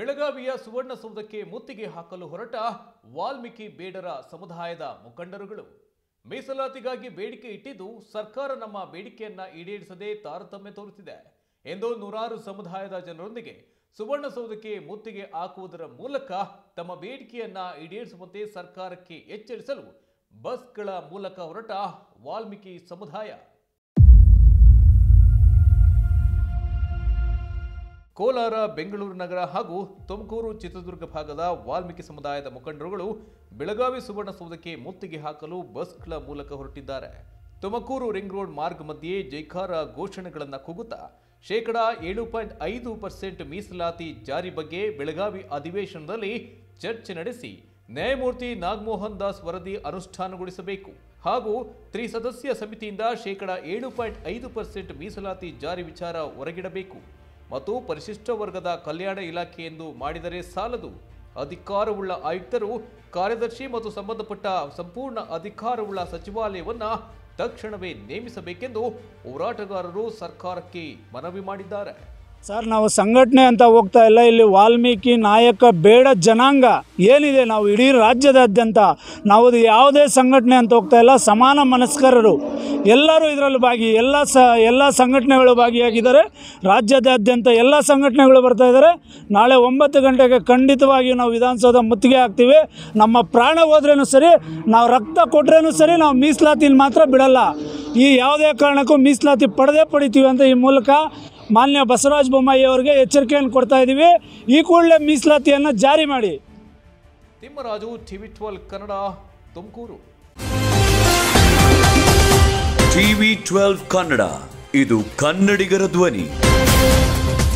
ಬೆಳಗಾವಿಯ ಸುವರ್ಣಸೌಧಕ್ಕೆ ಮುತ್ತಿಗೆ ಹಾಕಲು ಹೊರಟ ವಾಲ್ಮೀಕಿ ಬೇಡರ ಸಮುದಾಯದ ಮುಖಂಡರುಗಳು ಮೀಸಲಾತಿಗಾಗಿ ಬೇಡಿಕೆ ಇಟ್ಟಿದ್ದು ಸರ್ಕಾರ ನಮ್ಮ ಬೇಡಿಕೆಯನ್ನ ಈಡೇರಿಸದೆ ತಾರತಮ್ಯ ತೋರುತ್ತಿದೆ ಎಂದು ನೂರಾರು ಸಮುದಾಯದ ಜನರೊಂದಿಗೆ ಸುವರ್ಣಸೌಧಕ್ಕೆ ಮುತ್ತಿಗೆ ಹಾಕುವುದರ ಮೂಲಕ ತಮ್ಮ ಬೇಡಿಕೆಯನ್ನ ಈಡೇರಿಸುವಂತೆ ಸರ್ಕಾರಕ್ಕೆ ಎಚ್ಚರಿಸಲು ಬಸ್ಗಳ ಮೂಲಕ ಹೊರಟ ವಾಲ್ಮೀಕಿ ಸಮುದಾಯ ಕೋಲಾರ ಬೆಂಗಳೂರು ನಗರ ಹಾಗೂ ತುಮಕೂರು ಚಿತ್ರದುರ್ಗ ಭಾಗದ ವಾಲ್ಮೀಕಿ ಸಮುದಾಯದ ಮುಖಂಡರುಗಳು ಬೆಳಗಾವಿ ಸುವರ್ಣಸೌಧಕ್ಕೆ ಮುತ್ತಿಗೆ ಹಾಕಲು ಬಸ್ಗಳ ಮೂಲಕ ಹೊರಟಿದ್ದಾರೆ ತುಮಕೂರು ರಿಂಗ್ ರೋಡ್ ಮಾರ್ಗ ಮಧ್ಯೆ ಜೈಕಾರ ಘೋಷಣೆಗಳನ್ನು ಕೂಗುತ್ತಾ ಶೇಕಡ ಏಳು ಪಾಯಿಂಟ್ ಐದು ಪರ್ಸೆಂಟ್ ಮೀಸಲಾತಿ ಜಾರಿ ಬಗ್ಗೆ ಬೆಳಗಾವಿ ಅಧಿವೇಶನದಲ್ಲಿ ಚರ್ಚೆ ನಡೆಸಿ ನ್ಯಾಯಮೂರ್ತಿ ನಾಗಮೋಹನ್ ದಾಸ್ ವರದಿ ಅನುಷ್ಠಾನಗೊಳಿಸಬೇಕು ಹಾಗೂ ತ್ರಿಸದಸ್ಯ ಸಮಿತಿಯಿಂದ ಶೇಕಡ ಏಳು ಪಾಯಿಂಟ್ ಐದು ಪರ್ಸೆಂಟ್ ಮೀಸಲಾತಿ ಜಾರಿ ವಿಚಾರ ಹೊರಗಿಡಬೇಕು ಮತ್ತು ಪರಿಶಿಷ್ಟ ವರ್ಗದ ಕಲ್ಯಾಣ ಇಲಾಖೆ ಎಂದು ಮಾಡಿದರೆ ಸಾಲದು ಅಧಿಕಾರವುಳ್ಳ ಆಯುಕ್ತರು ಕಾರ್ಯದರ್ಶಿ ಮತ್ತು ಸಂಬಂಧಪಟ್ಟ ಸಂಪೂರ್ಣ ಅಧಿಕಾರವುಳ್ಳ ಸಚಿವಾಲಯವನ್ನ ತಕ್ಷಣವೇ ನೇಮಿಸಬೇಕೆಂದು ಹೋರಾಟಗಾರರು ಸರ್ಕಾರಕ್ಕೆ ಮನವಿ ಮಾಡಿದ್ದಾರೆ ಸರ್ ನಾವು ಸಂಘಟನೆ ಅಂತ ಹೋಗ್ತಾ ಇಲ್ಲ ಇಲ್ಲಿ ವಾಲ್ಮೀಕಿ ನಾಯಕ ಬೇಡ ಜನಾಂಗ ಏನಿದೆ ನಾವು ಇಡೀ ರಾಜ್ಯದಾದ್ಯಂತ ನಾವು ಅದು ಯಾವುದೇ ಸಂಘಟನೆ ಅಂತ ಹೋಗ್ತಾ ಇಲ್ಲ ಸಮಾನ ಮನಸ್ಕರರು ಎಲ್ಲರೂ ಇದರಲ್ಲಿ ಭಾಗಿ ಎಲ್ಲ ಸ ಎಲ್ಲ ಸಂಘಟನೆಗಳು ಭಾಗಿಯಾಗಿದ್ದಾರೆ ರಾಜ್ಯದಾದ್ಯಂತ ಎಲ್ಲ ಸಂಘಟನೆಗಳು ಬರ್ತಾ ಇದ್ದಾರೆ ನಾಳೆ ಒಂಬತ್ತು ಗಂಟೆಗೆ ಖಂಡಿತವಾಗಿಯೂ ನಾವು ವಿಧಾನಸೌಧ ಮುತ್ತಿಗೆ ಹಾಕ್ತೀವಿ ನಮ್ಮ ಪ್ರಾಣ ಹೋದ್ರೇನು ಸರಿ ನಾವು ರಕ್ತ ಕೊಟ್ರೇನು ಸರಿ ನಾವು ಮೀಸಲಾತಿನ ಮಾತ್ರ ಬಿಡಲ್ಲ ಈ ಯಾವುದೇ ಕಾರಣಕ್ಕೂ ಮೀಸಲಾತಿ ಪಡೆದೇ ಪಡಿತೀವಿ ಅಂತ ಈ ಮೂಲಕ ಮಾನ್ಯ ಬಸವರಾಜ ಬೊಮ್ಮಾಯಿ ಅವರಿಗೆ ಎಚ್ಚರಿಕೆಯನ್ನು ಕೊಡ್ತಾ ಇದ್ದೀವಿ ಈ ಕೂಡಲೇ ಮೀಸಲಾತಿಯನ್ನು ಜಾರಿ ಮಾಡಿ Thimmaraju TV twelve Kannada Tumakuru TV twelve Kannada ಇದು ಕನ್ನಡಿಗರ ಧ್ವನಿ